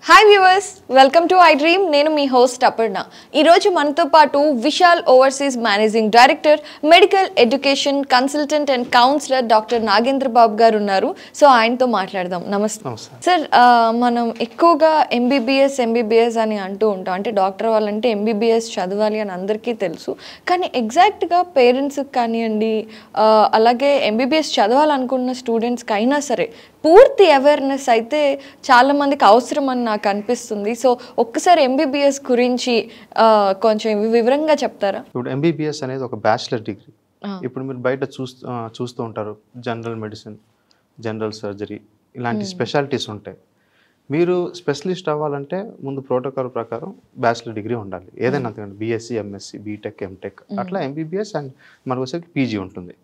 Hi viewers welcome to I dream నేను మీ హోస్ట్ అపర్ణ ఈరోజు మనతో పాటు Vishal overseas managing director medical education consultant and counsellor doctor Nagendra Babu garu ఉన్నారు సో ఆయనతో మాట్లాడదాం నమస్తే నమస్తే సార్ ఆ, మనం ఎక్కువగా ఎంబీబీఎస్ ఎంబీబీఎస్ అని అంటూ ఉంటాం అంటే డాక్టర్ వాళ్ళంటే ఎంబీబీఎస్ చదవాలి అని అందరికీ తెలుసు కానీ ఎగ్జాక్ట్గా పేరెంట్స్కి కానివ్వండి ఆ, అలాగే ఎంబీబీఎస్ చదవాలనుకున్న స్టూడెంట్స్కి అయినా సరే పూర్తి అవేర్నెస్ అయితే చాలా మందికి అవసరం అని నాకు అనిపిస్తుంది సో ఒక్కసారి ఎంబీబీఎస్ గురించి ఆ, కొంచెం వివరంగా చెప్తారా ఇప్పుడు ఎంబీబీఎస్ అనేది ఒక బ్యాచిలర్ డిగ్రీ ఆ. ఇప్పుడు మీరు బయట చూస్తూ ఆ, చూస్తూ ఉంటారు జనరల్ మెడిసిన్ జనరల్ సర్జరీ ఇలాంటి స్పెషాలిటీస్ ఉంటాయి మీరు స్పెషలిస్ట్ అవ్వాలంటే ముందు ప్రోటోకాల్ ప్రకారం బ్యాచిలర్ డిగ్రీ ఉండాలి ఏదైనా అంతకండి బీఎస్సీ ఎంఎస్సీ బీటెక్ ఎంటెక్ అట్లా ఎంబీబీఎస్ అండ్ మనకు వచ్చేసరికి పీజీ ఉంటుంది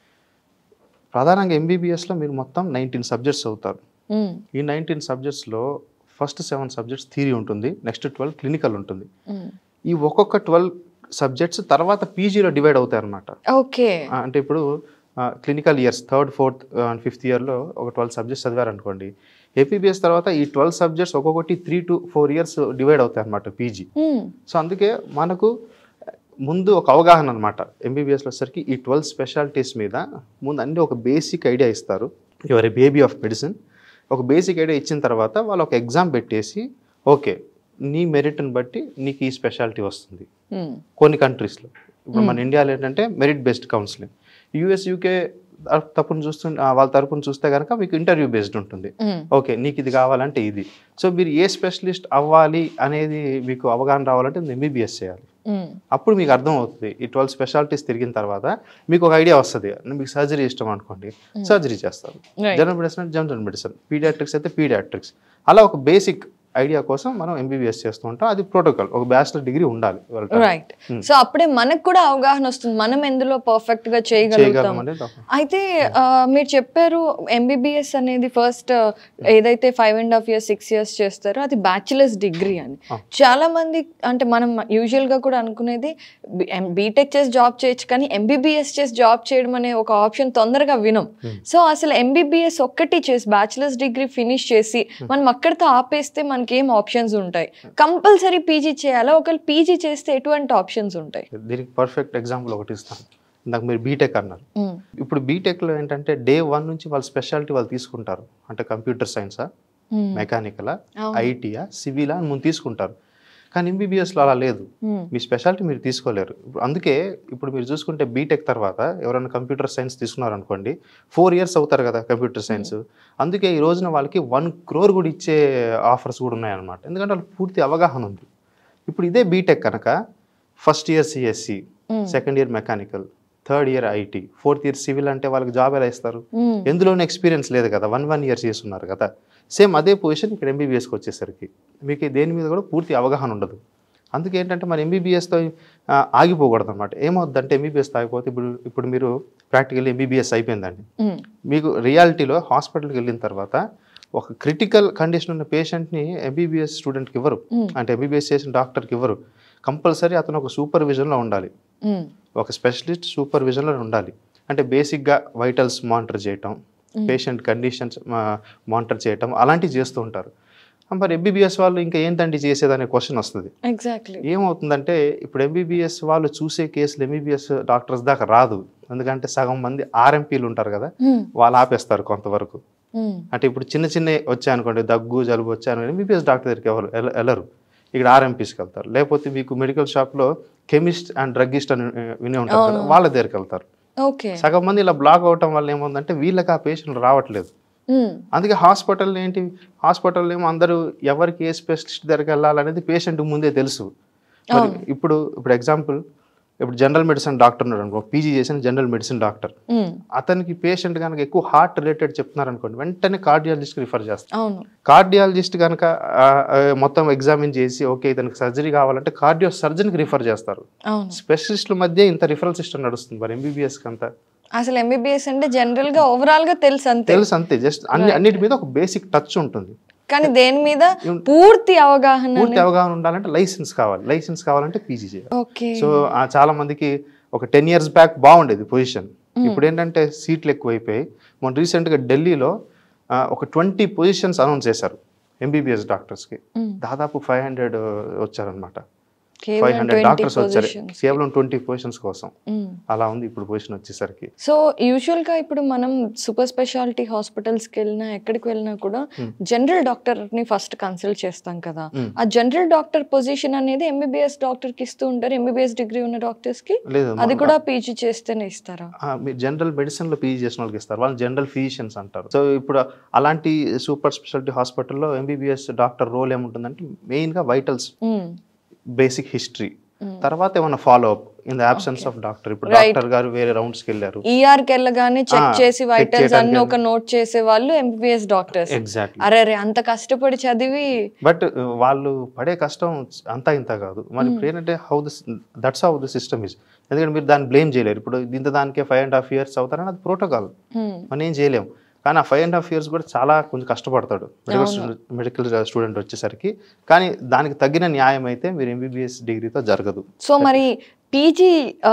ప్రధానంగా ఎంబీబీఎస్లో మీరు మొత్తం నైన్టీన్ సబ్జెక్ట్స్ అవుతారు మ్మ్. ఈ నైన్టీన్ సబ్జెక్ట్స్లో ఫస్ట్ సెవెన్ సబ్జెక్ట్స్ థియరీ ఉంటుంది నెక్స్ట్ ట్వెల్వ్ క్లినికల్ ఉంటుంది మ్మ్. ఈ ఒక్కొక్క ట్వెల్వ్ సబ్జెక్ట్స్ తర్వాత పీజీలో డివైడ్ అవుతాయి అన్నమాట ఓకే అంటే ఇప్పుడు clinical years third fourth and fifth ఇయర్లో ఒక ట్వెల్వ్ సబ్జెక్ట్స్ చదివారనుకోండి ఏపీబీఎస్ తర్వాత ఈ ట్వెల్వ్ సబ్జెక్ట్స్ ఒక్కొక్కటి three to four years divide అవుతాయి అనమాట పీజీ మ్మ్. సో అందుకే మనకు ముందు ఒక అవగాహన అనమాట ఎంబీబీఎస్లో వచ్చేసరికి ఈ ట్వెల్వ్ స్పెషాలిటీస్ మీద ముందు అన్ని ఒక బేసిక్ ఐడియా ఇస్తారు యువర్ బేబీ ఆఫ్ మెడిసిన్ ఒక బేసిక్ ఐడియా ఇచ్చిన తర్వాత వాళ్ళు ఒక ఎగ్జామ్ పెట్టేసి ఓకే నీ మెరిట్ని బట్టి నీకు ఈ స్పెషాలిటీ వస్తుంది మ్మ్. కొన్ని కంట్రీస్లో ఇప్పుడు మన ఇండియాలో ఏంటంటే merit based counselling US UK తరపున చూస్తు వాళ్ళ తరపున చూస్తే కనుక మీకు ఇంటర్వ్యూ బేస్డ్ ఉంటుంది మ్మ్. ఓకే నీకు ఇది కావాలంటే ఇది సో మీరు ఏ స్పెషలిస్ట్ అవ్వాలి అనేది మీకు అవగాహన రావాలంటే ఎంబీబీఎస్ చేయాలి మ్మ్. అప్పుడు మీకు అర్థం అవుతుంది ఈ ట్వెల్వ్ స్పెషాలిటీస్ తిరిగిన తర్వాత మీకు ఒక ఐడియా వస్తుంది మీకు సర్జరీ ఇష్టం అనుకోండి సర్జరీ చేస్తారు Right. జనరల్ మెడిసిన్ అంటే జనరల్ మెడిసిన్ పీడియాట్రిక్స్ అయితే పీడియాట్రిక్స్ అలా ఒక బేసిక్ ఐడియా కోసం మనం ఎంబీబీఎస్ చేస్తూ ఉంటాం అది ప్రోటోకాల్ ఒక బ్యాచిలర్ డిగ్రీ ఉండాలి వాళ్ళకి. రైట్ సో అప్పుడే మనకు కూడా అవగాహన వస్తుంది మనం ఎందులో పర్ఫెక్ట్ గా చేయగలుగుతాం చేయగలం అనేది ఒక- అయితే ఆ, మీరు చెప్పారు ఎంబీబీఎస్ అనేది ఫస్ట్ ఏదైతే five and half years six years చేస్తారో అది బ్యాచులర్స్ డిగ్రీ అని చాలా మంది అంటే మనం యూజువల్ గా కూడా అనుకునేది బీటెక్ చేసి జాబ్ చేయొచ్చు కానీ ఎంబీబీఎస్ చేసి జాబ్ చేయడం అనే ఒక ఆప్షన్ తొందరగా వినం సో అసలు ఎంబీబీఎస్ ఒక్కటి చేసి బ్యాచులర్స్ డిగ్రీ ఫినిష్ చేసి మనం అక్కడితో ఆపేస్తే మనకి ఏం ఆప్షన్స్ ఉంటాయి కంపల్సరీ పీజీ చేయాలా ఒకవేళ పీజీ చేస్తే ఎటువంటి ఆప్షన్స్ ఉంటాయి దీనికి పర్ఫెక్ట్ ఎగ్జాంపుల్ ఒకటి ఇస్తాను ఇందాక మీరు బీటెక్ అన్నారు మ్మ్. ఇప్పుడు బీటెక్లో ఏంటంటే డే వన్ నుంచి వాళ్ళ స్పెషాలిటీ వాళ్ళు తీసుకుంటారు అంటే కంప్యూటర్ సైన్సా మ్మ్. మెకానికలా అవును. ఐటీయా సివిలా అని ముందు తీసుకుంటారు కానీ ఎంబీబీఎస్లో అలా లేదు మ్మ్. మీ స్పెషాలిటీ మీరు తీసుకోలేరు ఇప్పుడు అందుకే ఇప్పుడు మీరు చూసుకుంటే బీటెక్ తర్వాత ఎవరైనా కంప్యూటర్ సైన్స్ తీసుకున్నారనుకోండి ఫోర్ ఇయర్స్ అవుతారు కదా కంప్యూటర్ సైన్స్ అందుకే ఈ రోజున వాళ్ళకి వన్ క్రోర్ కూడా ఇచ్చే ఆఫర్స్ కూడా ఉన్నాయన్నమాట ఎందుకంటే వాళ్ళకి పూర్తి అవగాహన ఉంది ఇప్పుడు ఇదే బీటెక్ కనుక first year CSC Mm. Second year mechanical third year IT fourth year civil అంటే వాళ్ళకి జాబ్ ఎలా ఇస్తారు మ్మ్. ఎందులోనే ఎక్స్పీరియన్స్ లేదు కదా వన్ వన్ ఇయర్స్ చేస్తున్నారు కదా సేమ్ అదే పొజిషన్ ఇక్కడ ఎంబీబీఎస్కి వచ్చేసరికి మీకు దేని మీద కూడా పూర్తి అవగాహన ఉండదు అందుకే ఏంటంటే మరి ఎంబీబీఎస్తో ఆగిపోకూడదు అనమాట ఏమవుద్దంటే ఎంబీబీఎస్ ఆగిపోతే ఇప్పుడు ఇప్పుడు మీరు ప్రాక్టికల్ ఎంబీబీఎస్ అయిపోయిందండి మ్మ్. మీకు రియాలిటీలో హాస్పిటల్కి వెళ్ళిన తర్వాత ఒక క్రిటికల్ కండిషన్ ఉన్న పేషెంట్ని ఎంబీబీఎస్ స్టూడెంట్కి ఇవ్వరు Mm. అంటే ఎంబీబీఎస్ చేసిన డాక్టర్కి ఇవ్వరు కంపల్సరీ అతను ఒక సూపర్విజన్లో ఉండాలి మ్మ్. ఒక స్పెషలిస్ట్ సూపర్విజన్లో ఉండాలి అంటే బేసిక్గా వైటల్స్ మానిటర్ చేయటం పేషెంట్ కండిషన్స్ మానిటర్ చేయటం అలాంటివి చేస్తూ ఉంటారు మరి ఎంబీబీఎస్ వాళ్ళు ఇంకా ఏంటండి చేసేదనే క్వశ్చన్ వస్తుంది ఎగ్జాక్ట్లీ ఏమవుతుందంటే ఇప్పుడు ఎంబీబీఎస్ వాళ్ళు చూసే కేసులు ఎంబీబీఎస్ డాక్టర్స్ దాకా రాదు ఎందుకంటే సగం మంది ఆర్ఎంపీలు ఉంటారు కదా మ్మ్. వాళ్ళు ఆపేస్తారు కొంతవరకు మ్మ్. అంటే ఇప్పుడు చిన్న చిన్న వచ్చాయనుకోండి దగ్గు జలుబు వచ్చాను ఎంబీబీఎస్ డాక్టర్ దగ్గరికి ఎవరు ఎల- వెళ్ళరు ఇక్కడ ఆర్ఎంపీస్కి వెళ్తారు లేకపోతే మీకు మెడికల్ షాప్లో కెమిస్ట్ అండ్ డ్రగ్గిస్ట్ అని ఆ, వినే ఉంటారు కదా వాళ్ళ దగ్గరికి వెళ్తారు ఓకే సగం మంది ఇలా బ్లాక్ అవటం వల్ల ఏముందంటే వీళ్ళకి ఆ పేషెంట్ రావట్లేదు మ్మ్. అందుకే హాస్పిటల్ ఏంటి హాస్పిటల్ ఏమో అందరూ ఎవరికి ఏ స్పెషలిస్ట్ దగ్గరికి వెళ్ళాలనేది పేషెంట్ ముందే తెలుసు మరి ఇప్పుడు ఇప్పుడు ఎగ్జాంపుల్ ఇప్పుడు జనరల్ మెడిసిన్ డాక్టర్ ఉన్నాడు అనుకో పీజీ చేసిన జనరల్ మెడిసిన్ డాక్టర్ మ్మ్. అతనికి పేషెంట్ కనుక ఎక్కువ హార్ట్ రిలేటెడ్ చెప్తున్నారు అనుకోండి వెంటనే కార్డియాలజిస్ట్కి రిఫర్ చేస్తారు అవును కార్డియాలజిస్ట్ కనుక ఆ, ఆ, మొత్తం ఎగ్జామిన్ చేసి ఓకే ఇతనికి సర్జరీ కావాలంటే కార్డియో సర్జన్కి రిఫర్ చేస్తారు అవును స్పెషలిస్టుల మధ్య ఇంత రిఫరల్ సిస్టమ్ నడుస్తుంది మరి ఎంబీబీఎస్కి అంతా అసలు ఎంబీబీఎస్ అంటే జనరల్ గా ఓవరాల్ గా తెలుసు అంతే తెలుసు అంతే జస్ట్ అన్ని అన్నిటి మీద ఒక బేసిక్ టచ్ ఉంటుంది కానీ దేని మీద పూర్తి అవగాహన పూర్తి అవగాహన ఉండాలంటే లైసెన్స్ కావాలి లైసెన్స్ కావాలంటే పీజీ చేయాలి ఓకే సో ఆ చాలా మందికి ఒక టెన్ ఇయర్స్ బ్యాక్ బాగుండేది పొజిషన్ ఇప్పుడు ఏంటంటే సీట్లు ఎక్కువైపోయి మొన్న రీసెంట్గా ఢిల్లీలో ఆ, ఒక ట్వంటీ పొజిషన్స్ అనౌన్స్ చేశారు ఎంబీబీఎస్ డాక్టర్స్కి మ్మ్. దాదాపు ఫైవ్ హండ్రెడ్ వచ్చారనమాట ఫైవ్ కేవలం హండ్రెడ్ ట్వంటీ డాక్టర్స్ వచ్చారు పొజిషన్స్ కేవలం ట్వంటీ పొజిషన్స్ కోసం అలా ఉంది ఇప్పుడు పొజిషన్ వచ్చేసరికి సో యూజువల్ గా ఇప్పుడు మనం సూపర్ స్పెషాలిటీ హాస్పిటల్స్ కి వెళ్ళినా ఎక్కడికి వెళ్ళినా కూడా Hmm. జనరల్ డాక్టర్ ని ఫస్ట్ కన్సల్ట్ చేస్తాం కదా Hmm. ఆ జనరల్ డాక్టర్ పొజిషన్ అనేది ఎంబీబీఎస్ డాక్టర్ కి ఇస్తూ ఉంటారు ఎంబీబీఎస్ డిగ్రీ ఉన్న డాక్టర్స్ కి లేదు అది కూడా పీజీ చేస్తేనే ఇస్తారా ఆ, మీరు జనరల్ మెడిసిన్లో పీజీ చేసిన వాళ్ళకి ఇస్తారు వాళ్ళు జనరల్ ఫిజిషియన్స్ అంటారు సో ఇప్పుడు అలాంటి సూపర్ స్పెషాలిటీ హాస్పిటల్లో ఎంబీబీఎస్ డాక్టర్ రోల్ ఏముంటుందంటే మెయిన్గా vitals Hmm. Basic history Hmm. తర్వాత ఏమైనా follow up in the absence of doctor ఇప్పుడు Right. డాక్టర్ గారు వేరే రౌండ్స్కి వెళ్ళారు ఈఆర్ కి వెళ్ళగానే చెక్ Ah, చేసి check వైటల్స్ అన్ని చేయడానికి ఒక నోట్ చేసే వాళ్ళు ఎంబీబీఎస్ డాక్టర్స్ ఎగ్జాక్ట్లీ అరే అరే అంత కష్టపడి చదివి బట్ వాళ్ళు పడే కష్టం అంతా ఇంత కాదు మరి ఇప్పుడు ఏంటంటే how this that's how the system is ఎందుకంటే మీరు దాన్ని బ్లేమ్ చేయలేరు ఇప్పుడు ఇంత దానికే ఫైవ్ అండ్ హాఫ్ ఇయర్స్ అవుతారని అది ప్రోటోకాల్ Hmm. మనం ఏం చేయలేం కానీ ఆ ఫైవ్ అండ్ హాఫ్ ఇయర్స్ కూడా చాలా కొంచెం కష్టపడతాడు మెడికల్ స్టూడెంట్ మెడికల్ స్టూడెంట్ వచ్చేసరికి కానీ దానికి తగిన న్యాయం అయితే మీరు ఎంబీబీఎస్ డిగ్రీతో జరగదు సో మరి పీజీ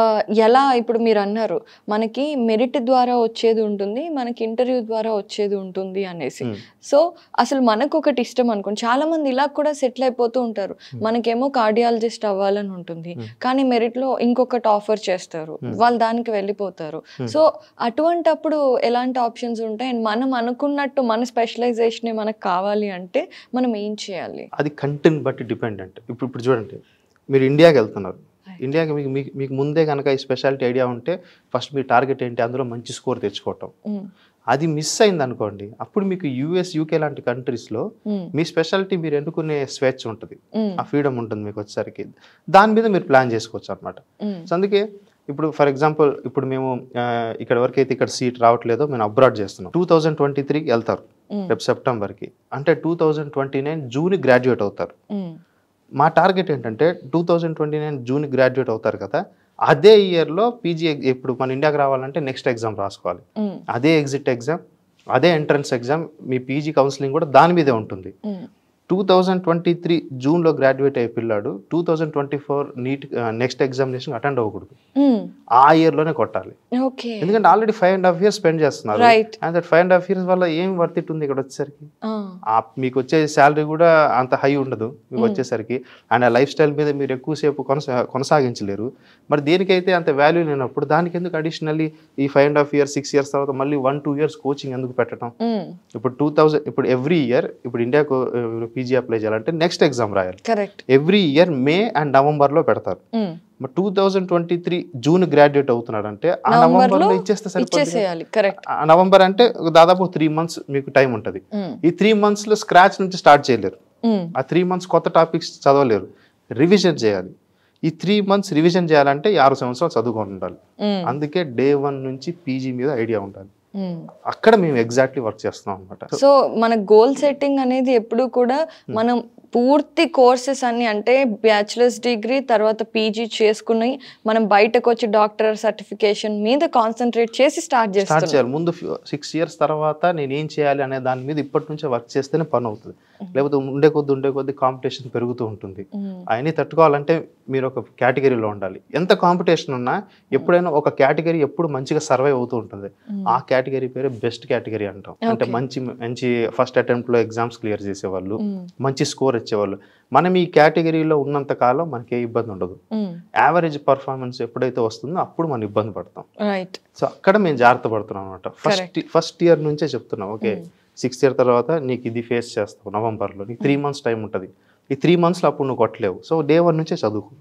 ఎలా ఇప్పుడు మీరు అన్నారు మనకి మెరిట్ ద్వారా వచ్చేది ఉంటుంది మనకి ఇంటర్వ్యూ ద్వారా వచ్చేది ఉంటుంది అనేసి Hmm. సో అసలు మనకు ఒకటి ఇష్టం అనుకోండి చాలా మంది ఇలా కూడా సెటిల్ అయిపోతూ ఉంటారు మనకేమో కార్డియాలజిస్ట్ అవ్వాలని ఉంటుంది కానీ మెరిట్ లో ఇంకొకటి ఆఫర్ చేస్తారు వాళ్ళు దానికి వెళ్ళిపోతారు సో అటువంటప్పుడు ఎలాంటి ఆప్షన్స్ ఉంటాయి అండ్ మనం అనుకున్నట్టు మన స్పెషలైజేషన్ మనకు కావాలి అంటే మనం ఏం చేయాలి అది కంటెంట్ బట్టి డిపెండెంట్ ఇప్పుడు ఇప్పుడు చూడండి మీరు ఇండియాకి వెళ్తున్నారు ఇండియాకి మీకు మీకు మీకు ముందే కనుక ఈ స్పెషాలిటీ ఐడియా ఉంటే ఫస్ట్ మీ టార్గెట్ ఏంటి అందులో మంచి స్కోర్ తెచ్చుకోవటం Hmm. అది మిస్ అయింది అనుకోండి అప్పుడు మీకు యూఎస్ యూకే లాంటి కంట్రీస్లో Hmm. మీ స్పెషాలిటీ మీరు ఎన్నుకునే స్వేచ్ఛ ఉంటుంది Hmm. ఆ ఫ్రీడమ్ ఉంటుంది మీకు వచ్చేసరికి దాని మీద మీరు ప్లాన్ చేసుకోవచ్చు అనమాట Hmm. సో అందుకే ఇప్పుడు ఫర్ ఎగ్జాంపుల్ ఇప్పుడు మేము ఆ, ఇక్కడ వరకు అయితే ఇక్కడ సీట్ రావట్లేదో మేము అబ్రాడ్ చేస్తున్నాం టూ థౌజండ్ ట్వంటీ త్రీకి వెళ్తారు Hmm. రేపు సెప్టెంబర్కి అంటే two thousand twenty nine June graduate అవుతారు Hmm. మా టార్గెట్ ఏంటంటే two thousand twenty nine June graduate అవుతారు కదా అదే ఇయర్లో పీజీ ఇప్పుడు మన ఇండియాకి రావాలంటే నెక్స్ట్ ఎగ్జామ్ రాసుకోవాలి Hmm. అదే ఎగ్జిట్ ఎగ్జామ్ అదే ఎంట్రన్స్ ఎగ్జామ్ మీ పీజీ కౌన్సిలింగ్ కూడా దాని మీదే ఉంటుంది Hmm. Two thousand twenty three జూన్లో గ్రాడ్యుయేట్ అయ్యే పిల్లాడు two thousand twenty four NEET next examination attend అవ్వకూడదు Hmm. ఆ ఇయర్లోనే కొట్టాలి ఓకే ఎందుకంటే already five and half years spend చేస్తున్నారు Right. And that five and half years వల్ల ఏం వర్త్ ఇట్ ఉంది ఇక్కడ వచ్చేసరికి ఆ, ఆ మీకు వచ్చే శాలరీ కూడా అంత హై ఉండదు మీకు వచ్చేసరికి అండ్ ఆ లైఫ్ స్టైల్ మీద మీరు ఎక్కువసేపు కొనసా కొనసాగించలేరు మరి దేనికైతే అంత వాల్యూ లేనప్పుడు దానికి ఎందుకు అడిషనల్లీ ఈ five and half years six years తర్వాత మళ్ళీ వన్ టూ ఇయర్స్ కోచింగ్ ఎందుకు పెట్టడం ఉమ్, ఇప్పుడు టూ థౌజండ్ ఇప్పుడు ఎవ్రీ ఇయర్ ఇప్పుడు ఇండియాకు పీజీ అప్లై చేయాలంటే నెక్స్ట్ ఎగ్జామ్ రాయాలి correct every year May and నవంబర్లో పెడతారు ఉమ్, మరి two thousand twenty three June graduate అవుతున్నాడంటే ఆ నవంబర్లో నవంబర్లో ఇచ్చేస్తే సరిపోతుంది ఇచ్చేసేయాలి కరెక్ట్ ఆ నవంబర్ అంటే దాదాపు త్రీ మంత్స్ మీకు టైం ఉంటుంది ఉమ్, ఈ త్రీ మంత్స్లో స్క్రాచ్ నుంచి స్టార్ట్ చేయలేరు ఉమ్, ఆ త్రీ మంత్స్ కొత్త టాపిక్స్ చదవలేరు రివిజన్ చేయాలి ఈ త్రీ మంత్స్ రివిజన్ చేయాలంటే ఈ ఆరు సంవత్సరాలు చదువుకొని ఉండాలి ఉమ్, అందుకే డే వన్ నుంచి పీజీ మీద ఐడియా ఉండాలి ఉమ్. అక్కడ మేము ఎగ్జాక్ట్లీ వర్క్ చేస్తున్నాం అనమాట సో మన గోల్ సెట్టింగ్ అనేది ఎప్పుడు కూడా మనం పూర్తి కోర్సెస్ అన్ని అంటే బ్యాచిలర్స్ డిగ్రీ తర్వాత పీజీ చేసుకుని మనం బయటకు వచ్చి డాక్టర్ సర్టిఫికేషన్ మీద కాన్సన్ట్రేట్ చేసి స్టార్ట్ స్టార్ట్ చేస్తాం చేయాలి ముందు సిక్స్ ఇయర్స్ తర్వాత నేను ఏం చేయాలి అనే దాని మీద ఇప్పటి నుంచే వర్క్ చేస్తేనే పని అవుతుంది లేకపోతే ఉండే కొద్ది ఉండే కొద్ది కాంపిటీషన్ పెరుగుతూ ఉంటుంది అవన్నీ తట్టుకోవాలంటే మీరు ఒక కేటగిరీలో ఉండాలి ఎంత కాంపిటీషన్ ఉన్నా ఎప్పుడైనా ఒక కేటగిరీ ఎప్పుడు మంచిగా సర్వైవ్ అవుతూ ఉంటుంది ఆ కేటగిరీ పేరు బెస్ట్ కేటగిరీ అంటాం అంటే మంచి మంచి ఫస్ట్ అటెంప్ట్ లో ఎగ్జామ్స్ క్లియర్ చేసేవాళ్ళు మంచి స్కోర్ ఇచ్చేవాళ్ళు మనం ఈ కేటగిరీలో ఉన్నంత కాలం మనకి ఏ ఇబ్బంది ఉండదు యావరేజ్ పర్ఫార్మెన్స్ ఎప్పుడైతే వస్తుందో అప్పుడు మనం ఇబ్బంది పడతాం రైట్ సో అక్కడ మేము జాగ్రత్త పడుతున్నాం అనమాట ఫస్ట్ ఫస్ట్ ఇయర్ నుంచే చెప్తున్నాం ఓకే సిక్స్త్ ఇయర్ తర్వాత నీకు ఇది ఫేస్ చేస్తావు నవంబర్లో నీకు త్రీ మంత్స్ టైం ఉంటుంది ఈ త్రీ మంత్స్లో అప్పుడు నువ్వు కొట్టలేవు సో డే వన్ నుంచే చదువుకో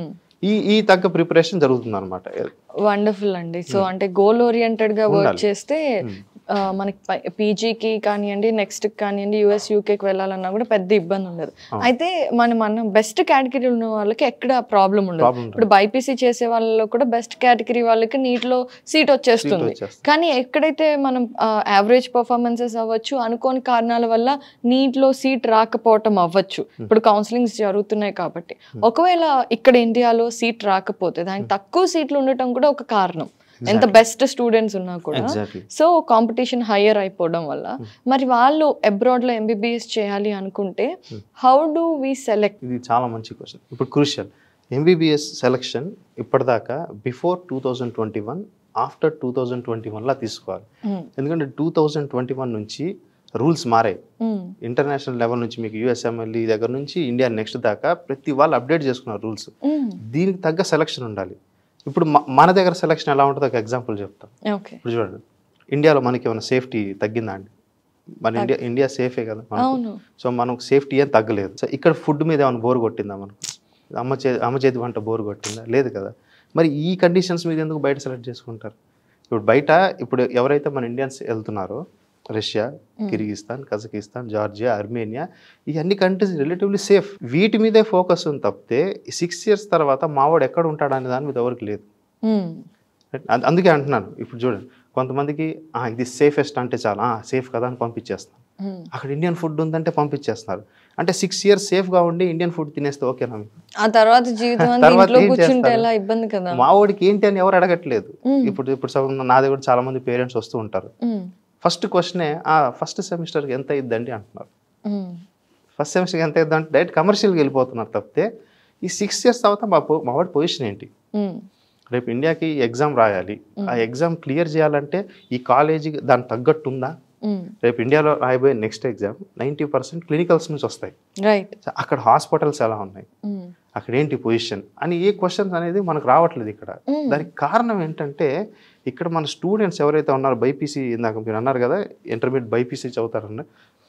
ఈ ఈ తగ్గ ప్రిపరేషన్ జరుగుతుంది అనమాట వండర్ఫుల్ అండి సో అంటే గోల్ ఓరియంటెడ్ గా వర్క్ ఉండాలి. చేస్తే ఆ, మనకి పీజీకి కానివ్వండి నెక్స్ట్ కానివ్వండి యూఎస్ యూకేకి వెళ్ళాలన్నా కూడా పెద్ద ఇబ్బంది ఉండదు అయితే మనం మన బెస్ట్ కేటగిరీ ఉన్న వాళ్ళకి ఎక్కడ ప్రాబ్లం ఉండదు ప్రాబ్లం ఇప్పుడు బైపీసీ చేసే వాళ్ళలో కూడా బెస్ట్ కేటగిరీ వాళ్ళకి నీటిలో సీట్ వచ్చేస్తుంది వచ్చేస్తుంది కానీ ఎక్కడైతే మనం యావరేజ్ పర్ఫార్మెన్సెస్ అవ్వచ్చు అనుకోని కారణాల వల్ల నీటిలో సీట్ రాకపోవటం అవ్వచ్చు ఇప్పుడు కౌన్సిలింగ్స్ జరుగుతున్నాయి కాబట్టి ఒకవేళ ఇక్కడ ఇండియాలో సీట్ రాకపోతే దానికి తక్కువ సీట్లు ఉండటం కూడా ఒక కారణం ఎంత బెస్ట్ స్టూడెంట్స్ ఉన్నా కూడా ఎగ్జాక్ట్లీ సో కాంపిటీషన్ హయ్యర్ అయిపోవడం వల్ల మరి వాళ్ళు అబ్రాడ్ లో ఎంబీబీఎస్ చేయాలి అనుకుంటే హౌ డు వి సెలెక్ట్ ఇది చాలా మంచి క్వశ్చన్ ఇప్పుడు క్రూషియల్ ఎంబీబీఎస్ సెలక్షన్ ఇప్పటిదాకా before two thousand twenty one after two thousand twenty వన్లా తీసుకోవాలి ఎందుకంటే టూ థౌజండ్ ట్వంటీ వన్ నుంచి రూల్స్ మారాయి ఉమ్, ఇంటర్నేషనల్ లెవెల్ నుంచి మీకు యుఎస్ఎంఎల్ దగ్గర నుంచి ఇండియా నెక్స్ట్ దాకా ప్రతి వాళ్ళు అప్డేట్ చేసుకున్నారు రూల్స్ ఉమ్, దీనికి తగ్గ సెలక్షన్ ఉండాలి ఇప్పుడు మ- మన దగ్గర సెలక్షన్ ఎలా ఉంటుందో ఒక ఎగ్జాంపుల్ చెప్తాను ఓకే ఇప్పుడు చూడండి ఇండియాలో మనకి ఏమైనా సేఫ్టీ తగ్గిందా అండి మన ఇండియా ఇండియా సేఫే కదా మనకు. అవును సో మనకు సేఫ్టీ ఏం తగ్గలేదు సో ఇక్కడ ఫుడ్ మీద ఏమైనా బోర్ కొట్టిందా మనకు అమ్మ చే అమ్మ చేతి వంట బోర్ కొట్టిందా లేదు కదా మరి ఈ కండిషన్స్ మీద ఎందుకు బయట సెలెక్ట్ చేసుకుంటారు ఇప్పుడు బయట ఇప్పుడు ఎవరైతే మన ఇండియన్స్ వెళ్తున్నారో Russia Kyrgyzstan Kazakhstan Georgia Armenia ఈ అన్ని కంట్రీస్ రిలేటివ్లీ సేఫ్ వీటి మీదే ఫోకస్ ఉంది తప్పితే సిక్స్ ఇయర్స్ తర్వాత మావాడు ఎక్కడ ఉంటాడు అనే దాని మీద ఎవరికి లేదు ఉమ్, అంద- అందుకే అంటున్నాను ఇప్పుడు చూడండి కొంతమందికి "ఆ, ఇది సేఫెస్ట్ అంటే చాలా సేఫ్ కదా అని పంపించేస్తాను ఉమ్. అక్కడ ఇండియన్ ఫుడ్ ఉందంటే పంపించేస్తున్నారు అంటే సిక్స్ ఇయర్స్ సేఫ్గా ఉండి ఇండియన్ ఫుడ్ తినేస్తే ఓకేనా మీకు ఆ తర్వాత జీవితం అంతా తర్వాత ఇంట్లో ఏం కూర్చుంటే చేస్తారు? ఎలా ఇబ్బంది కదా మా వాడికి ఏంటి అని ఎవరు అడగట్లేదు ఉమ్, ఇప్పుడు ఇప్పుడు సపోజ్ నా దగ్గర చాలా మంది పేరెంట్స్ వస్తూ ఉంటారు ఉమ్, ఫస్ట్ క్వశ్చనే ఆ ఫస్ట్ సెమిస్టర్కి ఎంత ఇద్దండి అంటున్నారు ఉమ్, ఫస్ట్ సెమిస్టర్కి ఎంత ఇద్దాం అంటే డైరెక్ట్ కమర్షియల్కి వెళ్ళిపోతున్నారు తప్పితే ఈ సిక్స్ ఇయర్స్ తర్వాత మా పో- మా వాడి పొజిషన్ ఏంటి ఉమ్, రేపు ఇండియాకి ఎగ్జామ్ రాయాలి ఆ ఎగ్జామ్ క్లియర్ చేయాలంటే ఈ కాలేజీ దానికి తగ్గట్టు ఉందా ఉమ్, రేపు ఇండియాలో రాయబోయే next exam ninety percent clinicals నుంచి వస్తాయి రైట్ సో అక్కడ హాస్పిటల్స్ ఎలా ఉన్నాయి ఉమ్, అక్కడ ఏంటి పొజిషన్ అని ఏ క్వశ్చన్స్ అనేది మనకు రావట్లేదు ఇక్కడ Mm. దానికి కారణం ఏంటంటే ఇక్కడ మన స్టూడెంట్స్ ఎవరైతే ఉన్నారో బైపీసీ ఇందాక మీరు అన్నారు కదా ఇంటర్మీడియట్ బైపీసీ చదువుతారన్న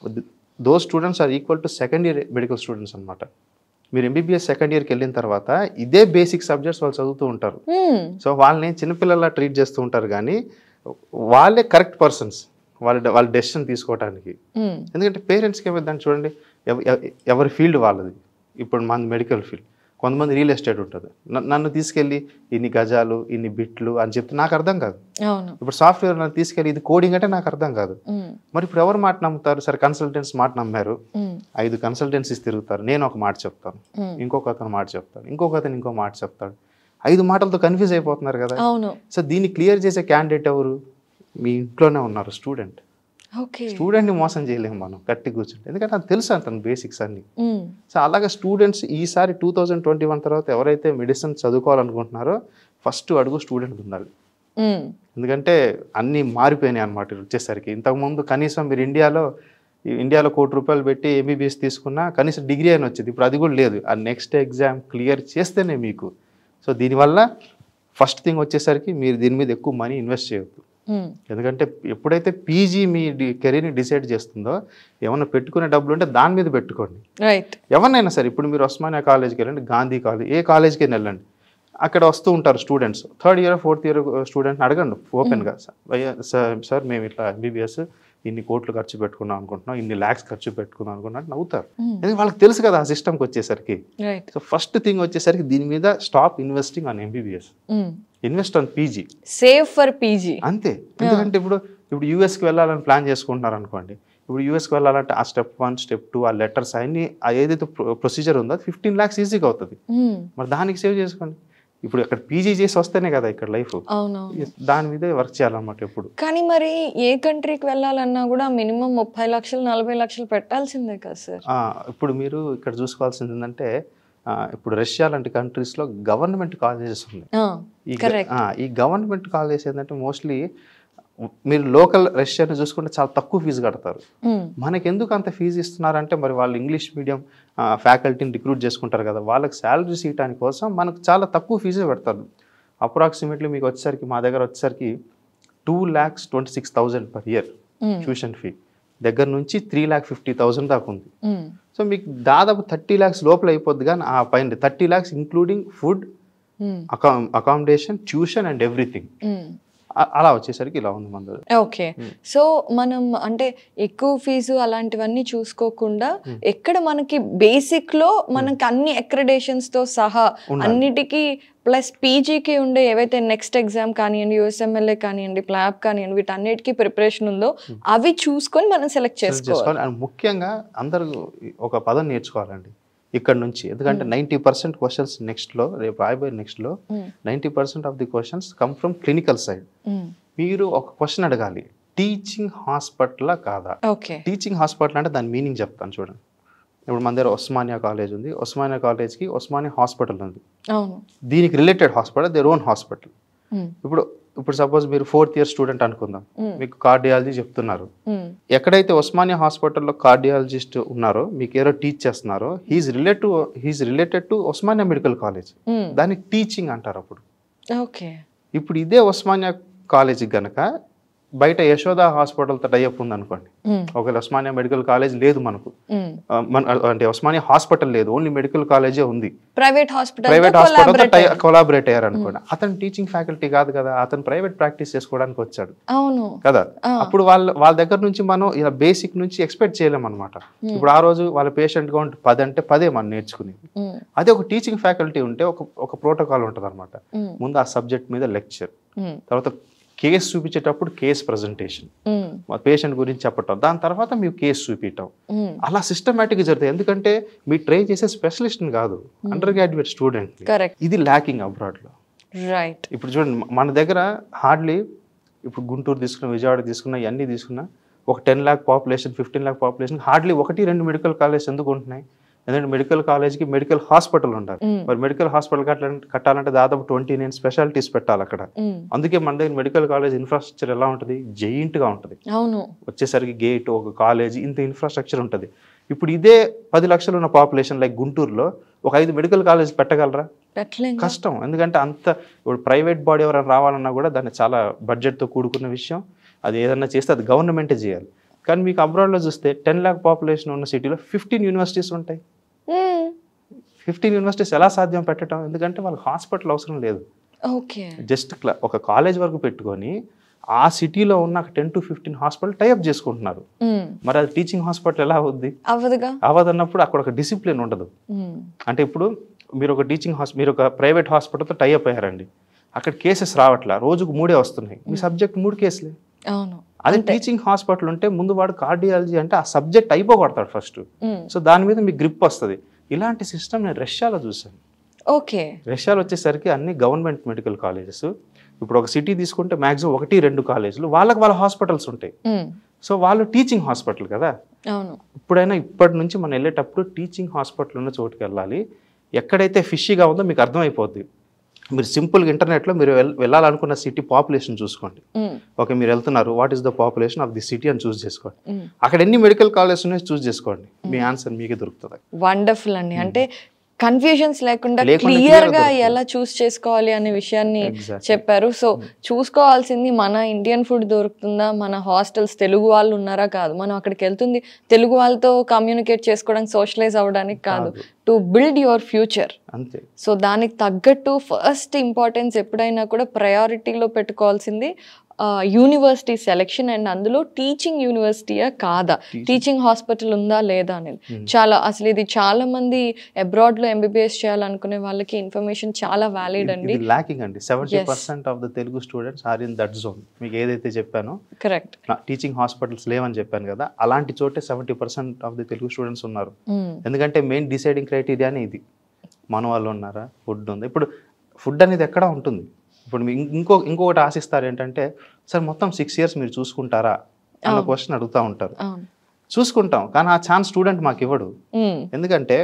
those students are equal to second year medical students అనమాట మీరు ఎంబీబీఎస్ సెకండ్ ఇయర్కి వెళ్ళిన తర్వాత ఇదే బేసిక్ సబ్జెక్ట్స్ వాళ్ళు చదువుతూ ఉంటారు ఉమ్, సో వాళ్ళని చిన్నపిల్లలా ట్రీట్ చేస్తూ ఉంటారు కానీ వాళ్ళే కరెక్ట్ పర్సన్స్ వాళ్ళ వాళ్ళ డెసిషన్ తీసుకోవడానికి ఉమ్, ఎందుకంటే పేరెంట్స్కి ఏమైందని చూడండి ఎవ- ఎవ- ఎవరి ఫీల్డ్ వాళ్ళది ఇప్పుడు మన మెడికల్ ఫీల్డ్ కొంతమంది రియల్ ఎస్టేట్ ఉంటుంది న- నన్ను తీసుకెళ్ళి ఇన్ని గజాలు ఇన్ని బిట్లు అని చెప్తే నాకు అర్థం కాదు అవును ఇప్పుడు సాఫ్ట్వేర్ నన్ను తీసుకెళ్ళి ఇది కోడింగ్ అంటే నాకు అర్థం కాదు ఉమ్, మరి ఇప్పుడు ఎవరు మాట నమ్ముతారు సరే కన్సల్టెంట్స్ మాట నమ్మారు ఉమ్, ఐదు కన్సల్టెన్సీస్ తిరుగుతారు నేను ఒక మాట చెప్తాను ఉమ్, ఇంకొక అతను మాట చెప్తాడు ఇంకొక అతను ఇంకో మాట చెప్తాడు ఐదు మాటలతో కన్ఫ్యూజ్ అయిపోతున్నారు కదా అవును సో దీన్ని క్లియర్ చేసే క్యాండిడేట్ ఎవరు మీ ఇంట్లోనే ఉన్నారు స్టూడెంట్ ఓకే స్టూడెంట్ని మోసం చేయలేము మనం గట్టి కూర్చుంటే ఎందుకంటే నాకు తెలుసు అంటాను బేసిక్స్ అన్ని ఉమ్, సో అలాగే స్టూడెంట్స్ ఈసారి టూ థౌజండ్ ట్వంటీ వన్ తర్వాత ఎవరైతే మెడిసిన్ చదువుకోవాలనుకుంటున్నారో ఫస్ట్ అడుగు స్టూడెంట్ ఉండాలి ఉమ్, ఎందుకంటే అన్నీ మారిపోయినాయి అనమాట వచ్చేసరికి ఇంతకుముందు కనీసం మీరు ఇండియాలో ఈ ఇండియాలో కోటి రూపాయలు పెట్టి ఎంబీబీఎస్ తీసుకున్నా కనీసం డిగ్రీ అని వచ్చేది ఇప్పుడు అది కూడా లేదు ఆ నెక్స్ట్ ఎగ్జామ్ క్లియర్ చేస్తేనే మీకు సో దీనివల్ల ఫస్ట్ థింగ్ వచ్చేసరికి మీరు దీని మీద ఎక్కువ మనీ ఇన్వెస్ట్ చేయొద్దు ఉమ్, ఎందుకంటే ఎప్పుడైతే పీజీ మీ డి కెరీర్ని డిసైడ్ చేస్తుందో ఏమన్నా పెట్టుకునే డబ్బులు ఉంటే దాని మీద పెట్టుకోండి రైట్ ఎవరినైనా సరే ఇప్పుడు మీరు ఉస్మానియా కాలేజ్కి వెళ్ళండి గాంధీ కాలేజ్ ఏ కాలేజ్కి వెళ్ళండి అక్కడ వస్తూ ఉంటారు students third year fourth year student అడగండి ఓపెన్గా సార్ సార్ మేము ఇట్లా ఎంబీబీఎస్ ఇన్ని కోట్లు ఖర్చు పెట్టుకున్నాం అనుకుంటున్నాం ఇన్ని ల్యాక్స్ ఖర్చు పెట్టుకున్నాం అనుకుంటున్నాం అంటే నవ్వుతారు ఉమ్, ఎందుకంటే వాళ్ళకి తెలుసు కదా ఆ సిస్టమ్కి వచ్చేసరికి రైట్ సో ఫస్ట్ థింగ్ వచ్చేసరికి దీని మీద స్టాప్ ఇన్వెస్టింగ్ ఆన్ ఎంబీబీఎస్ ఉమ్, invest on PG safe for PG అంతే ఎందుకంటే ఇప్పుడు ఇప్పుడు యూఎస్కి వెళ్ళాలని ప్లాన్ చేసుకుంటున్నారు అనుకోండి ఇప్పుడు యూఎస్కి వెళ్ళాలంటే ఆ స్టెప్ వన్ స్టెప్ టూ ఆ లెటర్స్ అన్ని ఆ ఏదైతే ప్రొసీజర్ ఉందో ఫిఫ్టీన్ ల్యాక్స్ ఈజీగా అవుతుంది ఉమ్, మరి దానికి సేవ్ చేసుకోండి ఇప్పుడు అక్కడ పీజీ చేసి వస్తేనే కదా ఇక్కడ లైఫ్ అవునవును దాని మీదే వర్క్ చేయాలన్నమాట ఎప్పుడు కానీ మరి ఏ కంట్రీకి వెళ్ళాలన్నా కూడా మినిమం ముప్పై లక్షలు నలభై లక్షలు పెట్టాల్సిందే కదా సార్ ఆ, ఇప్పుడు మీరు ఇక్కడ చూసుకోవాల్సింది ఏంటంటే ఆ, ఇప్పుడు రష్యా లాంటి కంట్రీస్లో గవర్నమెంట్ కాలేజెస్ ఉన్నాయి ఈ గ- కరెక్ట్ ఆ, ఈ గవర్నమెంట్ కాలేజెస్ ఏంటంటే మోస్ట్లీ మీరు లోకల్ రష్యాని చూసుకుంటే చాలా తక్కువ ఫీజు కడతారు మనకి ఎందుకు అంత ఫీజు ఇస్తున్నారంటే మరి వాళ్ళు ఇంగ్లీష్ మీడియం ఫ్యాకల్టీని రిక్రూట్ చేసుకుంటారు కదా వాళ్ళకి శాలరీస్ ఇవ్వడానికి కోసం మనకు చాలా తక్కువ ఫీజే పెడతారు అప్రాక్సిమేట్లీ మీకు వచ్చేసరికి మా దగ్గర వచ్చేసరికి two lakhs twenty six thousand per year tuition fee దగ్గర నుంచి త్రీ ల్యాక్ ఫిఫ్టీ థౌజండ్ దాకా ఉంది సో మీకు దాదాపు థర్టీ ల్యాక్స్ లోపల అయిపోద్ది కానీ ఆ పైన థర్టీ ల్యాక్స్ ఇంక్లూడింగ్ ఫుడ్ అకా అకామిడేషన్ ట్యూషన్ అండ్ ఎవ్రీథింగ్ అలా వచ్చేసరికి ఇలా ఉంది మన దగ్గర ఓకే సో మనం అంటే ఎక్కువ ఫీజు అలాంటివన్నీ చూసుకోకుండా ఎక్కడ మనకి బేసిక్ లో మనకి అన్ని accreditations తో సహా ఉండాలి. అన్నిటికీ ప్లస్ పీజీకి ఉండే ఏవైతే నెక్స్ట్ ఎగ్జామ్ కానివ్వండి యూఎస్ఎంఎల్ఏ కానివ్వండి ప్లాబ్ కానివ్వండి వీటన్నిటికీ ప్రిపరేషన్ ఉందో అవి చూసుకొని మనం సెలెక్ట్ చేసుకోవాలి చేసుకోవాలి అండ్ ముఖ్యంగా అందరూ ఒక పదం నేర్చుకోవాలండి ఇక్కడ నుంచి ఎందుకంటే నైంటీ పర్సెంట్ క్వశ్చన్స్ నెక్స్ట్లో రేపు రాయబోయే నెక్స్ట్లో Mm. Ninety percent of the questions come from clinical side Mm. మీరు ఒక క్వశ్చన్ అడగాలి టీచింగ్ హాస్పిటలా కాదా ఓకే టీచింగ్ హాస్పిటల్ అంటే దాని మీనింగ్ చెప్తాను చూడండి ఇప్పుడు మన దగ్గర ఒస్మానియా కాలేజ్ ఉంది ఒస్మానియా కాలేజ్కి ఒస్మానియా హాస్పిటల్ ఉంది అవును దీనికి related hospital their own hospital ఉమ్, ఇప్పుడు ఇప్పుడు సపోజ్ మీరు ఫోర్త్ ఇయర్ స్టూడెంట్ అనుకుందాం ఉమ్, మీకు కార్డియాలజీ చెప్తున్నారు ఉమ్, ఎక్కడైతే ఉస్మానియా హాస్పిటల్లో కార్డియాలజిస్ట్ ఉన్నారో మీకు ఏదో టీచ్ చేస్తున్నారో he is relative he is related to Osmania medical college ఉమ్, దానికి టీచింగ్ అంటారు అప్పుడు ఓకే ఇప్పుడు ఇదే ఉస్మానియా కాలేజీ గనక బయట యశోద హాస్పిటల్తో టైఅప్ ఉందనుకోండి ఉమ్, ఒకవేళ ఉస్మానియా మెడికల్ కాలేజ్ లేదు మనకు ఉమ్. ఆ, మన అంటే ఉస్మానియా హాస్పిటల్ లేదు ఓన్లీ మెడికల్ కాలేజే ఉంది ప్రైవేట్ హాస్పిటల్ ప్రైవేట్ హాస్పిటల్తో కొలాబరేట్ అయ్యారు అనుకోండి అతను టీచింగ్ ఫ్యాకల్టీ కాదు కదా అతను ప్రైవేట్ ప్రాక్టీస్ చేసుకోవడానికి వచ్చాడు అవును కదా ఆ. అప్పుడు వాళ్ళ వాళ్ళ దగ్గర నుంచి మనం ఇలా బేసిక్ నుంచి ఎక్స్పెక్ట్ చేయలేం అనమాట ఇప్పుడు ఆ రోజు వాళ్ళ పేషెంట్ గా ఉంటే పది అంటే పదే మనం నేర్చుకునేది ఉమ్, అదే ఒక టీచింగ్ ఫ్యాకల్టీ ఉంటే ఒక ఒక ప్రోటోకాల్ ఉంటుంది అనమాట ఉమ్, ముందు ఆ సబ్జెక్ట్ మీద లెక్చర్ ఉమ్, తర్వాత కేసు చూపించేటప్పుడు కేస్ ప్రజెంటేషన్ ఉమ్, మా పేషెంట్ గురించి చెప్పటం దాని తర్వాత మీరు కేసు చూపించటం ఉమ్. అలా సిస్టమేటిక్గా జరుగుతాయి ఎందుకంటే మీరు ట్రైన్ చేసే స్పెషలిస్ట్ని కాదు అండర్ గ్రాడ్యుయేట్ స్టూడెంట్ కరెక్ట్ ఇది ల్యాకింగ్ అబ్రాడ్లో రైట్ ఇప్పుడు చూడండి మ- మన దగ్గర హార్డ్లీ ఇప్పుడు గుంటూరు తీసుకున్న విజయవాడ తీసుకున్న ఇవన్నీ తీసుకున్నా ఒక ten lakh population fifteen lakh population hardly ఒకటి రెండు మెడికల్ కాలేజ్ ఎందుకు ఉంటున్నాయి ఎందుకంటే మెడికల్ కాలేజ్కి మెడికల్ హాస్పిటల్ ఉండాలి Mm. మరి మెడికల్ హాస్పిటల్ కట్టాలంటే కట్టాలంటే దాదాపు ట్వంటీ నైన్ స్పెషాలిటీస్ పెట్టాలి అక్కడ ఉమ్, అందుకే మన దగ్గర మెడికల్ కాలేజ్ ఇన్ఫ్రాస్ట్రక్చర్ ఎలా ఉంటుంది జైంట్గా ఉంటుంది అవును వచ్చేసరికి గేట్ ఒక కాలేజ్ ఇంత ఇన్ఫ్రాస్ట్రక్చర్ ఉంటుంది ఇప్పుడు ఇదే పది లక్షలు ఉన్న పాపులేషన్ లైక్ గుంటూరులో ఒక ఐదు మెడికల్ కాలేజ్ పెట్టగలరా పెట్టలేం కష్టం ఎందుకంటే అంత ఇప్పుడు ప్రైవేట్ బాడీ ఎవరైనా రావాలన్నా కూడా దాన్ని చాలా బడ్జెట్తో కూడుకున్న విషయం అది ఏదన్నా చేస్తే అది గవర్నమెంటే చేయాలి కానీ మీకు అబ్రాడ్లో చూస్తే టెన్ ల్యాక్ పాపులేషన్ ఉన్న సిటీలో ఫిఫ్టీన్ యూనివర్సిటీస్ ఉంటాయి ఉమ్, ఫిఫ్టీన్ యూనివర్సిటీస్ ఎలా సాధ్యం పెట్టడం ఎందుకంటే వాళ్ళకి హాస్పిటల్ అవసరం లేదు ఓకే జస్ట్ ఒక కాలేజ్ వరకు పెట్టుకొని ఆ సిటీలో ఉన్న ten to fifteen hospital tie up చేసుకుంటున్నారు ఉమ్, మరి అది టీచింగ్ హాస్పిటల్ ఎలా అవుద్ది అవ్వదుగా అవ్వదన్నప్పుడు అక్కడ ఒక డిసిప్లిన్ ఉండదు ఉమ్, అంటే ఇప్పుడు మీరు ఒక టీచింగ్ హాస్ మీరు ఒక ప్రైవేట్ హాస్పిటల్తో టైఅప్ అయ్యారండి అక్కడ కేసెస్ రావట్లా రోజుకు మూడే వస్తున్నాయి మీ సబ్జెక్ట్ మూడు కేసులే అవును అదే టీచింగ్ హాస్పిటల్ ఉంటే ముందు వాడు కార్డియాలజీ అంటే ఆ సబ్జెక్ట్ అయిపోగొడతాడు ఫస్ట్ ఉమ్, సో దాని మీద మీకు గ్రిప్ వస్తుంది ఇలాంటి సిస్టమ్ నేను రష్యాలో చూశాను ఓకే రష్యాలో వచ్చేసరికి అన్ని గవర్నమెంట్ మెడికల్ కాలేజెస్ ఇప్పుడు ఒక సిటీ తీసుకుంటే మాక్సిమం ఒకటి రెండు కాలేజీలు వాళ్ళకి వాళ్ళ హాస్పిటల్స్ ఉంటాయి ఉమ్, సో వాళ్ళు టీచింగ్ హాస్పిటల్ కదా అవును ఇప్పుడైనా ఇప్పటి నుంచి మనం వెళ్ళేటప్పుడు టీచింగ్ హాస్పిటల్ ఉన్న చోటుకి వెళ్ళాలి ఎక్కడైతే ఫిషీగా ఉందో మీకు అర్థమైపోద్ది మీరు సింపుల్గా ఇంటర్నెట్లో మీరు వెళ్ వెళ్ళాలనుకున్న సిటీ పాపులేషన్ చూసుకోండి ఉమ్, ఓకే మీరు వెళ్తున్నారు what is the population of the city అని చూస్ చేసుకోండి ఉమ్. అక్కడ ఎన్ని మెడికల్ కాలేజ్ ఉన్నాయో చూస్ చేసుకోండి మీ ఆన్సర్ మీకే దొరుకుతుంది వండర్ఫుల్ అండి అంటే కన్ఫ్యూజన్స్ లేకుండా లేకుండా క్లియర్ clear గా గా దొరుకుతుంది. ఎలా చూస్ చేసుకోవాలి అనే విషయాన్ని Exactly. చెప్పారు సో చూసుకోవాల్సింది మన ఇండియన్ ఫుడ్ దొరుకుతుందా మన హాస్టల్స్ తెలుగు వాళ్ళు ఉన్నారా కాదు మనం అక్కడికి వెళ్తుంది తెలుగు వాళ్ళతో కమ్యూనికేట్ చేసుకోవడానికి సోషలైజ్ అవ్వడానికి కాదు టు బిల్డ్ యువర్ ఫ్యూచర్ అంతే సో దానికి తగ్గట్టు ఫస్ట్ ఇంపార్టెన్స్ ఎప్పుడైనా కూడా ప్రయారిటీలో పెట్టుకోవాల్సింది యూనివర్సిటీ సెలెక్షన్ అండ్ అందులో టీచింగ్ యూనివర్సిటీయా కాదా టీచింగ్ హాస్పిటల్ ఉందా లేదా అనేది చాలా అసలు ఇది చాలా మంది అబ్రాడ్ లో ఎంబీబీఎస్ చేయాలనుకునే వాళ్ళకి ఇన్ఫర్మేషన్ చాలా వ్యాలిడ్ అండి ఇది ల్యాకింగ్ అండి seventy percent of the Telugu students are in that zone మీకు ఏదైతే చెప్పానో కరెక్ట్ టీచింగ్ హాస్పిటల్స్ లేవని చెప్పాను కదా అలాంటి చోటే seventy percent of the Telugu students ఉన్నారు ఎందుకంటే మెయిన్ డిసైడింగ్ క్రైటీరియానే ఇది మన వాళ్ళు ఉన్నారా ఫుడ్ ఉంది ఇప్పుడు ఫుడ్ అనేది ఎక్కడ ఉంటుంది ఇప్పుడు మీ ఇం- ఇంకో ఇంకొకటి ఆశిస్తారు ఏంటంటే సార్ మొత్తం సిక్స్ ఇయర్స్ మీరు చూసుకుంటారా అన్న క్వశ్చన్ అడుగుతూ ఉంటారు అవును చూసుకుంటాం కానీ ఆ ఛాన్స్ స్టూడెంట్ మాకు ఇవ్వడు ఉమ్, ఎందుకంటే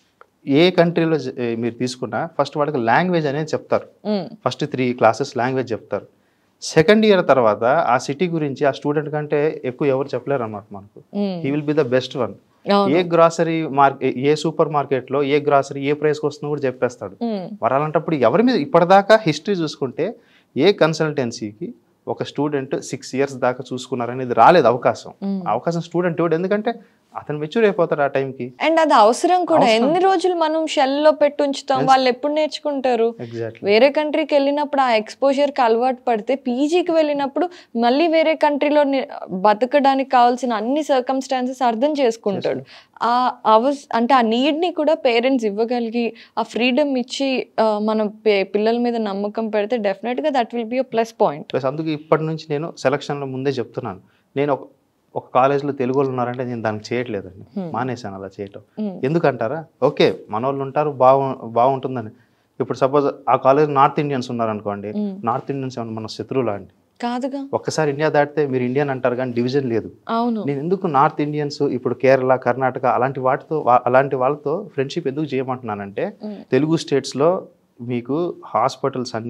ఏ కంట్రీలో జ- ఏ మీరు తీసుకున్నా ఫస్ట్ వాళ్ళకి లాంగ్వేజ్ అనేది చెప్తారు ఉమ్, ఫస్ట్ త్రీ క్లాసెస్ లాంగ్వేజ్ చెప్తారు సెకండ్ ఇయర్ తర్వాత ఆ సిటీ గురించి ఆ స్టూడెంట్ కంటే ఎక్కువ ఎవరు చెప్పలేరు అన్నమాట మనకు um, he will be the best one అవును a grocery market a super మార్కెట్లో ఏ గ్రాసరీ ఏ ప్రైస్కి వస్తుందో కూడా చెప్పేస్తాడు ఉమ్, మరి అలాంటప్పుడు ఎవరి మీద ఇప్పటిదాకా హిస్టరీ చూసుకుంటే ఏ కన్సల్టెన్సీకి ఒక స్టూడెంట్ సిక్స్ ఇయర్స్ దాకా చూసుకున్నారనేది రాలేదు అవకాశం ఉమ్. అవకాశం స్టూడెంట్ ఇవ్వడు ఎందుకంటే అతను మెచ్యూర్ అయిపోతాడు ఆ టైంకి అండ్ అది అవసరం కూడా అవసరం. ఎన్ని రోజులు మనం షెల్ లో పెట్టి ఉంచుతాం వాళ్ళు ఎప్పుడు నేర్చుకుంటారు ఎగ్జాక్ట్లీ వేరే కంట్రీకి వెళ్ళినప్పుడు ఆ exposure కి అలవాటు పడితే పీజీకి వెళ్ళినప్పుడు మళ్ళీ వేరే కంట్రీలో బతకడానికి కావాల్సిన అన్ని సర్కమ్స్టాన్సెస్ అర్థం చేసుకుంటాడు ఆ అవస్ అంటే ఆ need ని కూడా పేరెంట్స్ ఇవ్వగలిగి ఆ ఫ్రీడమ్ ఇచ్చి ఆ, మనం పే- పిల్లల మీద నమ్మకం పెడితే డెఫినెట్ గా that will be a plus point plus అందుకే ఇప్పటి నుంచి నేను సెలక్షన్లో ముందే చెప్తున్నాను నేను ఒక ఒక కాలేజ్లో తెలుగు వాళ్ళు ఉన్నారంటే నేను దానికి చేయట్లేదండి మానేశాను అలా చేయటం ఎందుకంటారా ఓకే మన వాళ్ళు ఉంటారు బాగు బాగుంటుందని ఇప్పుడు సపోజ్ ఆ కాలేజ్ నార్త్ ఇండియన్స్ ఉన్నారనుకోండి నార్త్ ఇండియన్స్ ఏమన్నా మన శత్రువులా అండి కాదుగా ఒక్కసారి ఇండియా దాటితే మీరు ఇండియన్ అంటారు కానీ డివిజన్ లేదు అవును నేను ఎందుకు నార్త్ ఇండియన్స్ ఇప్పుడు కేరళ కర్ణాటక అలాంటి వాటితో వా- అలాంటి వాళ్ళతో ఫ్రెండ్షిప్ ఎందుకు చేయమంటున్నానంటే Mm. తెలుగు స్టేట్స్లో మీకు హాస్పిటల్స్ అన్నీ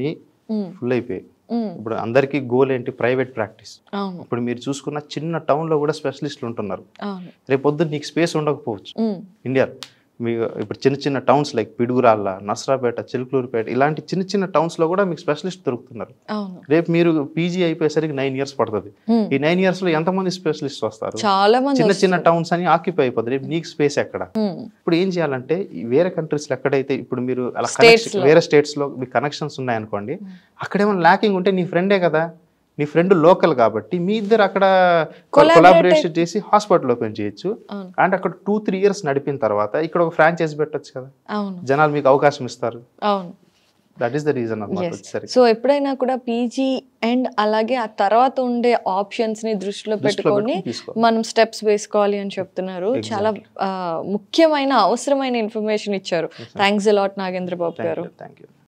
ఉమ్, ఫుల్ అయిపోయాయి ఉమ్, ఇప్పుడు అందరికీ గోల్ ఏంటి ప్రైవేట్ ప్రాక్టీస్ అవును ఇప్పుడు మీరు చూసుకున్న చిన్న టౌన్లో కూడా స్పెషలిస్టులు ఉంటున్నారు అవును రేపు పొద్దున్న నీకు స్పేస్ ఉండకపోవచ్చు ఉమ్, ఇండియా మీ ఇప్పుడు చిన్న చిన్న టౌన్స్ లైక్ పిడుగురాళ్ళ నసరాపేట చిలుకలూరుపేట ఇలాంటి చిన్న చిన్న టౌన్స్లో కూడా మీకు స్పెషలిస్ట్ దొరుకుతున్నారు అవును రేపు మీరు పీజీ అయిపోయేసరికి నైన్ ఇయర్స్ పడుతుంది ఉమ్, ఈ నైన్ ఇయర్స్లో ఎంతమంది స్పెషలిస్ట్ వస్తారు చాలా మంది చిన్న చిన్న వస్తారు. టౌన్స్ అని ఆక్యుపై అయిపోతుంది రేపు నీకు స్పేస్ ఎక్కడ ఉమ్, ఇప్పుడు ఏం చేయాలంటే ఈ వేరే కంట్రీస్లో ఎక్కడైతే ఇప్పుడు మీరు అలా States connection- లో. వేరే స్టేట్స్లో మీ కనెక్షన్స్ ఉన్నాయనుకోండి అక్కడేమైనా ల్యాకింగ్ ఉంటే నీ ఫ్రెండే కదా నీ ఫ్రెండ్ లోకల్ కాబట్టి మీ ఇద్దరు అక్కడ Collaborate కొలాబరేషన్ చేసి హాస్పిటల్ ఓపెన్ చేయొచ్చు అవును అండ్ అక్కడ టూ త్రీ ఇయర్స్ నడిపిన తర్వాత ఇక్కడ ఒక ఫ్రాంచైజ్ పెట్టొచ్చు కదా అవును జనాలు మీకు అవకాశం ఇస్తారు అవును దట్ ఈస్ ద రీజన్ అన్నమాట Yes. వచ్చేసరికి సో ఎప్పుడైనా కూడా పీజీ అండ్ అలాగే ఆ తర్వాత ఉండే ఆప్షన్స్ ని దృష్టిలో దృష్టిలో పెట్టుకొని పెట్టుకొని తీసుకో మనం స్టెప్స్ వేసుకోవాలి అని చెప్తున్నారు చాలా ఆ, ముఖ్యమైన అవసరమైన ఇన్ఫర్మేషన్ ఇచ్చారు థ్యాంక్స్ అలాట్ నాగేంద్ర బాబు గారు థ్యాంక్ యూ